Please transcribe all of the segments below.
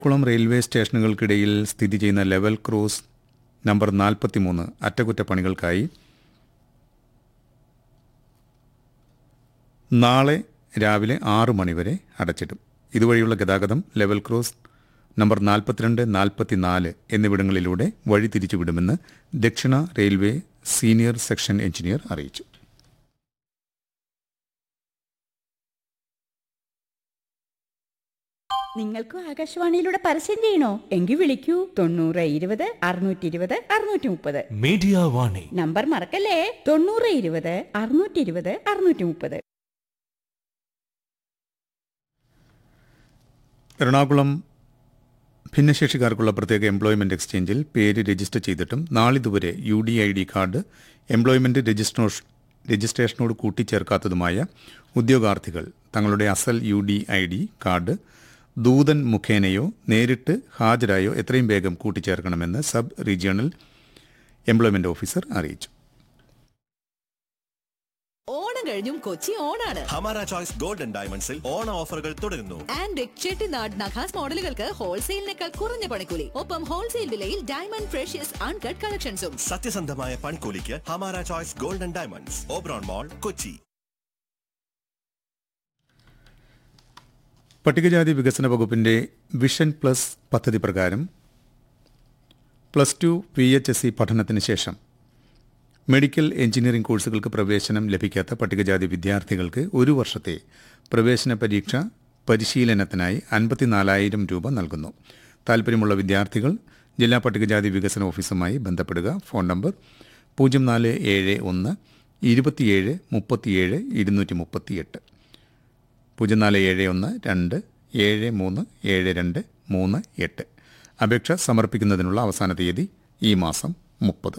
കുളം റെയിൽവേ സ്റ്റേഷനുകൾക്കിടയിൽ സ്ഥിതി ചെയ്യുന്ന ലെവൽ ക്രോസ് നമ്പർ നാൽപ്പത്തിമൂന്ന് അറ്റകുറ്റപ്പണികൾക്കായി നാളെ രാവിലെ ആറ് മണിവരെ അടച്ചിടും ഇതുവഴിയുള്ള ഗതാഗതം ലെവൽ ക്രോസ് നമ്പർ നാൽപ്പത്തിരണ്ട് നാൽപ്പത്തിനാല് എന്നിവിടങ്ങളിലൂടെ വഴി തിരിച്ചുവിടുമെന്ന് ദക്ഷിണ റെയിൽവേ സീനിയർ സെക്ഷൻ എഞ്ചിനീയർ അറിയിച്ചു നിങ്ങൾക്കും ആകാശവാണിയിലൂടെ പരസ്യം ചെയ്യണോ എങ്കിൽ വിളിക്കൂ തൊണ്ണൂറ് ഇരുപത് അറുന്നൂറ്റി ഇരുപത് അറുന്നൂറ്റി മുപ്പത് മീഡിയ വാണി നമ്പർ മറക്കല്ലേ തൊണ്ണൂറ് ഇരുപത് അറുന്നൂറ്റി ഇരുപത് അറുന്നൂറ്റി മുപ്പത് എറണാകുളം ഭിന്നശേഷിക്കാർക്കുള്ള പ്രത്യേക എംപ്ലോയ്മെന്റ് എക്സ്ചേഞ്ചിൽ പേര് രജിസ്റ്റർ ചെയ്തിട്ടും നാളിതുവരെ U D I D card employment രജിസ്ട്രോ രജിസ്ട്രേഷനോട് കൂട്ടിച്ചേർക്കാത്തതുമായ ഉദ്യോഗാർത്ഥികൾ തങ്ങളുടെ അസൽ U D I D card ദൂതൻ മുഖേനയോ നേരിട്ട് ഹാജരായോ എത്രയും വേഗം കൂട്ടിച്ചേർക്കണമെന്ന് സബ് റീജിയണൽ എംപ്ലോയ്മെന്റ് ഓഫീസർ അറിയിച്ചു ഓണം കഴിഞ്ഞും കൊച്ചി ഓണാണ് ഹമാര ചോയ്സ് ഗോൾഡൻ ഡയമണ്ട്സിൽ ഓണ ഓഫറുകൾ തുടരുന്നു ആൻഡ് ചെട്ടിനാട് നഖാസ് മോഡലുകൾക്ക് ഹോൾസെയിലിനേക്കാൾ കുറഞ്ഞ പണിക്കൂലി ഒപ്പം ഹോൾസെയിൽ വിലയിൽ ഡയമണ്ട് ഫ്രഷ്യസ് അൺകട്ട് കളക്ഷൻസും സത്യസന്ധമായ പണിക്കൂലിക്ക് Hamara choice golden diamonds Oberon mall Kochi പട്ടികജാതി വികസന വകുപ്പിന്റെ വിഷൻ പ്ലസ് പദ്ധതി പ്രകാരം plus two P H S C പഠനത്തിന് ശേഷം മെഡിക്കൽ എഞ്ചിനീയറിംഗ് കോഴ്സുകൾക്ക് പ്രവേശനം ലഭിക്കാത്ത പട്ടികജാതി വിദ്യാർത്ഥികൾക്ക് ഒരു വർഷത്തെ പ്രവേശന പരീക്ഷ പരിശീലനത്തിനായി അൻപത്തിനാലായിരം രൂപ നൽകുന്നു താൽപ്പര്യമുള്ള വിദ്യാർത്ഥികൾ ജില്ലാ പട്ടികജാതി വികസന ഓഫീസുമായി ബന്ധപ്പെടുക ഫോൺ നമ്പർ പൂജ്യം നാല് ഏഴ് ഒന്ന് ഇരുപത്തിയേഴ് മുപ്പത്തിയേഴ് ഇരുന്നൂറ്റി മുപ്പത്തിയെട്ട് പൂജ്യം നാല് ഏഴ് ഒന്ന് രണ്ട് ഏഴ് മൂന്ന് ഏഴ് രണ്ട് മൂന്ന് എട്ട് അപേക്ഷ സമർപ്പിക്കുന്നതിനുള്ള അവസാന തീയതി ഈ മാസം മുപ്പത്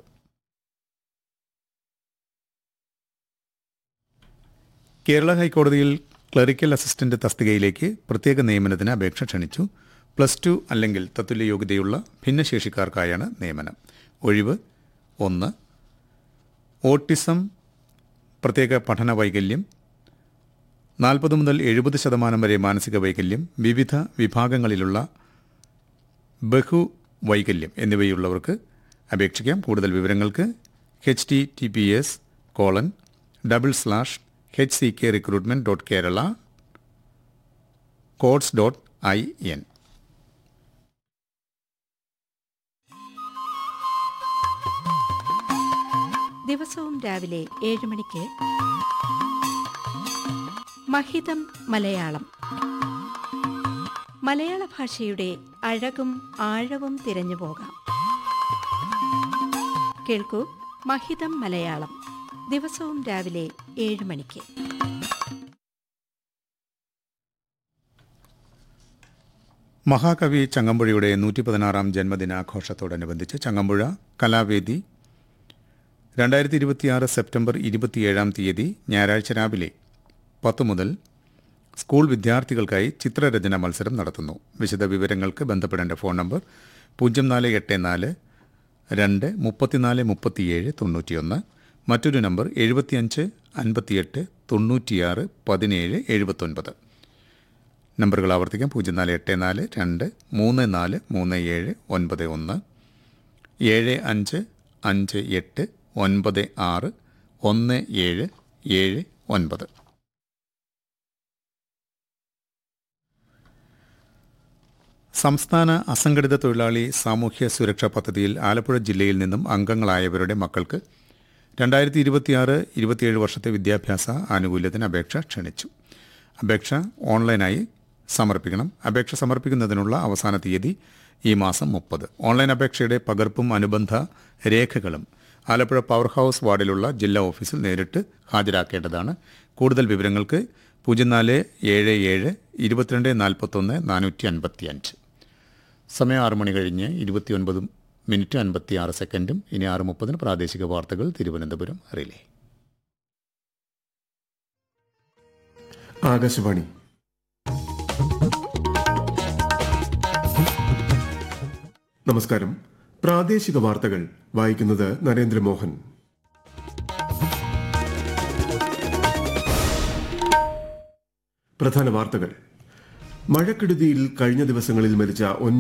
കേരള ഹൈക്കോടതിയിൽ ക്ലറിക്കൽ അസിസ്റ്റന്റ് തസ്തികയിലേക്ക് പ്രത്യേക നിയമനത്തിന് അപേക്ഷ ക്ഷണിച്ചു പ്ലസ് ടു അല്ലെങ്കിൽ തത്തുല്യ യോഗ്യതയുള്ള ഭിന്നശേഷിക്കാർക്കായാണ് നിയമനം ഒഴിവ് ഒന്ന് ഓട്ടിസം പ്രത്യേക പഠന വൈകല്യം നാൽപ്പത് മുതൽ എഴുപത് ശതമാനം വരെ മാനസിക വൈകല്യം വിവിധ വിഭാഗങ്ങളിലുള്ള ബഹു വൈകല്യം എന്നിവയുള്ളവർക്ക് അപേക്ഷിക്കാം കൂടുതൽ വിവരങ്ങൾക്ക് H T T P S colon double slash H C K recruitment dot Kerala courts dot I N ദിവസവും രാവിലെ ഏഴ് മണിക്ക് മഹിതം മലയാളം മലയാള ഭാഷയുടെ അഴകും ആഴവും തിരഞ്ഞു പോകാം കേൾക്കൂ മഹിതം മലയാളം ദിവസവും രാവിലെ ഏഴ് മണിക്ക് മഹാകവി ചങ്ങമ്പുഴയുടെ നൂറ്റി പതിനാറാം ജന്മദിനാഘോഷത്തോടനുബന്ധിച്ച് ചങ്ങമ്പുഴ കലാവേദി രണ്ടായിരത്തി ഇരുപത്തിയാറ് സെപ്റ്റംബർ ഇരുപത്തിയേഴാം തീയതി ഞായറാഴ്ച രാവിലെ പത്ത് മുതൽ സ്കൂൾ വിദ്യാർത്ഥികൾക്കായി ചിത്രരചന മത്സരം നടത്തുന്നു വിശദ വിവരങ്ങൾക്ക് ബന്ധപ്പെടേണ്ട ഫോൺ നമ്പർ പൂജ്യം നാല് എട്ട് നാല് രണ്ട് മുപ്പത്തിനാല് മുപ്പത്തിയേഴ് തൊണ്ണൂറ്റിയൊന്ന് മറ്റൊരു നമ്പർ എഴുപത്തിയഞ്ച് അൻപത്തിയെട്ട് തൊണ്ണൂറ്റിയാറ് പതിനേഴ് എഴുപത്തൊൻപത് നമ്പറുകൾ ആവർത്തിക്കാം പൂജ്യം നാല് എട്ട് നാല് രണ്ട് മൂന്ന് നാല് മൂന്ന് ഏഴ് ഒൻപത് ഒന്ന് ഏഴ് അഞ്ച് അഞ്ച് എട്ട് ഒൻപത് ആറ് ഒന്ന് ഏഴ് ഏഴ് ഒൻപത് സംസ്ഥാന അസംഘടിത തൊഴിലാളി സാമൂഹ്യ സുരക്ഷാ പദ്ധതിയിൽ ആലപ്പുഴ ജില്ലയിൽ നിന്നും അംഗങ്ങളായവരുടെ മക്കൾക്ക് രണ്ടായിരത്തി ഇരുപത്തിയാറ് ഇരുപത്തിയേഴ് വർഷത്തെ വിദ്യാഭ്യാസ ആനുകൂല്യത്തിന് അപേക്ഷ ക്ഷണിച്ചു അപേക്ഷ ഓൺലൈനായി സമർപ്പിക്കണം അപേക്ഷ സമർപ്പിക്കുന്നതിനുള്ള അവസാന തീയതി ഈ മാസം മുപ്പത് ഓൺലൈൻ അപേക്ഷയുടെ പകർപ്പും അനുബന്ധ രേഖകളും ആലപ്പുഴ പവർ ഹൗസ് വാർഡിലുള്ള ജില്ലാ ഓഫീസിൽ നേരിട്ട് ഹാജരാക്കേണ്ടതാണ് കൂടുതൽ വിവരങ്ങൾക്ക് പൂജ്യം നാല് ഏഴ് ഏഴ് ഇരുപത്തിരണ്ട് നാൽപ്പത്തൊന്ന് നാനൂറ്റി അൻപത്തി അഞ്ച് സമയം ആറ് മണി കഴിഞ്ഞ് ഇരുപത്തിയൊൻപത് മിനിറ്റ് അൻപത്തിയാറ് സെക്കൻഡും ഇനി ആറ് മുപ്പതിന് പ്രാദേശിക വാർത്തകൾ തിരുവനന്തപുരം റിലേ ആകാശവാണി നമസ്കാരം പ്രാദേശിക വാർത്തകൾ വായിക്കുന്നത് നരേന്ദ്രമോഹൻ പ്രധാന വാർത്തകൾ മഴക്കെടുതിയിൽ കഴിഞ്ഞ ദിവസങ്ങളിൽ മരിച്ച